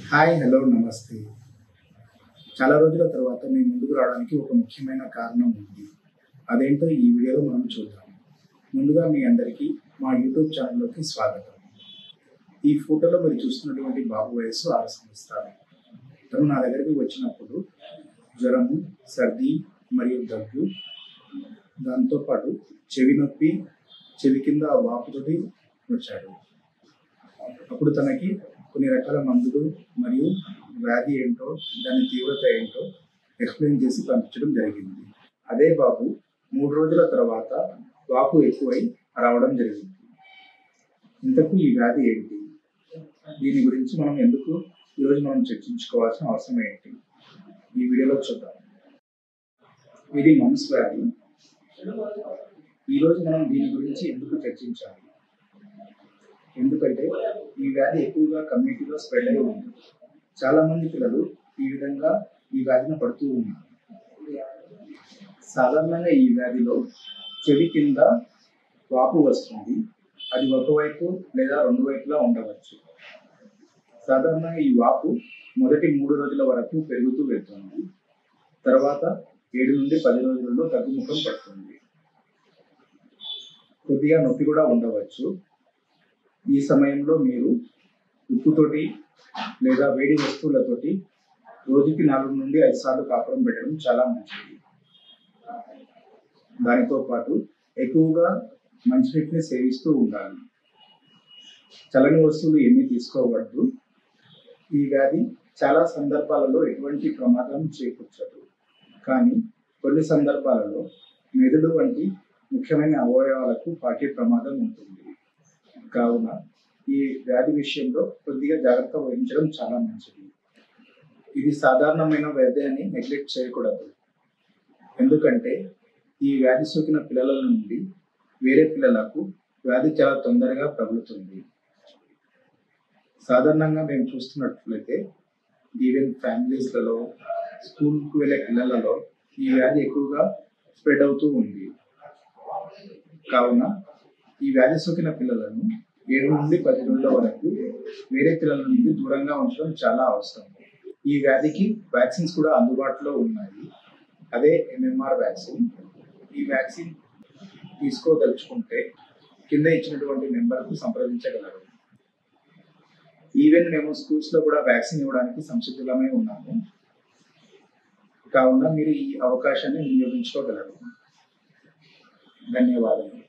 hi hello నమస్తే చాలా రోజుల తర్వాత మీ ముందుకు రావడానికి ఒక ముఖ్యమైన కారణం ఉంది అదేంటో ఈ వీడియోలో మనం చూద్దాం ముందుగా మీ అందరికీ మా యూట్యూబ్ ఛానల్లోకి స్వాగతం ఈ ఫోటోలో మీరు చూస్తున్నటువంటి బాబు వయస్సు ఆరు సంవత్సరాలు తను నా దగ్గరికి వచ్చినప్పుడు జ్వరము సర్ది మరియు దగ్గు దాంతోపాటు చెవి నొప్పి చెవి కింద వాపుతోటి వచ్చాడు అప్పుడు తనకి కొన్ని రకాల మందులు మరియు వ్యాధి ఏంటో దాని తీవ్రత ఏంటో ఎక్స్ప్లెయిన్ చేసి పంపించడం జరిగింది అదే బాబు మూడు రోజుల తర్వాత వాపు ఎక్కువై రావడం జరిగింది ఇంతకు ఈ వ్యాధి ఏంటి దీని గురించి మనం ఎందుకు ఈరోజు మనం చర్చించుకోవాల్సిన అవసరం ఏంటి ఈ వీడియోలో చూద్దాం ఇది మమ్స్ వ్యాధి ఈరోజు మనం దీని గురించి ఎందుకు చర్చించాలి ఎందుకంటే ఈ వ్యాధి ఎక్కువగా కమ్యూనిటీలో స్ప్రెడ్ అయి ఉంది చాలా మంది పిల్లలు ఈ విధంగా ఈ వ్యాధిని పడుతూ ఉన్నారు సాధారణంగా ఈ వ్యాధిలో చెవి కింద వాపు వస్తుంది అది ఒకవైపు లేదా రెండు వైపులా ఉండవచ్చు సాధారణంగా ఈ వాపు మొదటి మూడు రోజుల వరకు పెరుగుతూ వెళ్తుంది తర్వాత ఏడు నుండి పది రోజులలో తగ్గుముఖం పడుతుంది కొద్దిగా నొప్పి కూడా ఉండవచ్చు ఈ సమయంలో మీరు ఉప్పుతోటి లేదా వేడి వస్తువులతోటి రోజుకి నాలుగు నుండి ఐదు సార్లు కాపురం పెట్టడం చాలా మంచిది దానితో పాటు ఎక్కువగా మంచినీటిని సేవిస్తూ ఉండాలి చల్లని వస్తువులు ఏమీ తీసుకోవద్దు ఈ వ్యాధి చాలా సందర్భాలలో ఎటువంటి ప్రమాదం చేకూర్చదు కానీ కొన్ని సందర్భాలలో మెదడు వంటి ముఖ్యమైన అవయవాలకు పాకే ప్రమాదం ఉంటుంది కావున ఈ వ్యాధి విషయంలో కొద్దిగా జాగ్రత్త వహించడం చాలా మంచిది ఇది సాధారణమైన వ్యాధి అని నెగ్లెక్ట్ చేయకూడదు ఎందుకంటే ఈ వ్యాధి సోకిన పిల్లల నుండి వేరే పిల్లలకు వ్యాధి చాలా తొందరగా ప్రబలుతుంది సాధారణంగా మేము చూస్తున్నట్లయితే ఈవెన్ ఫ్యామిలీస్లలో స్కూల్కి వెళ్ళే పిల్లలలో ఈ వ్యాధి ఎక్కువగా స్ప్రెడ్ అవుతూ ఉంది కావున ఈ వ్యాధి సోకిన పిల్లలను ఏడు నుండి పది రోజుల వరకు వేరే పిల్లల నుండి దూరంగా ఉంచడం చాలా అవసరం ఈ వ్యాధికి వ్యాక్సిన్స్ కూడా అందుబాటులో ఉన్నాయి అదే ఎంఎంఆర్ వ్యాక్సిన్ ఈ వ్యాక్సిన్ తీసుకోదలుచుకుంటే కింద ఇచ్చినటువంటి నెంబర్కు సంప్రదించగలరు ఈవెన్ మేము స్కూల్స్ లో కూడా వ్యాక్సిన్ ఇవ్వడానికి సంసిద్ధులమై ఉన్నాము కావున మీరు ఈ అవకాశాన్ని వినియోగించుకోగలరు ధన్యవాదాలు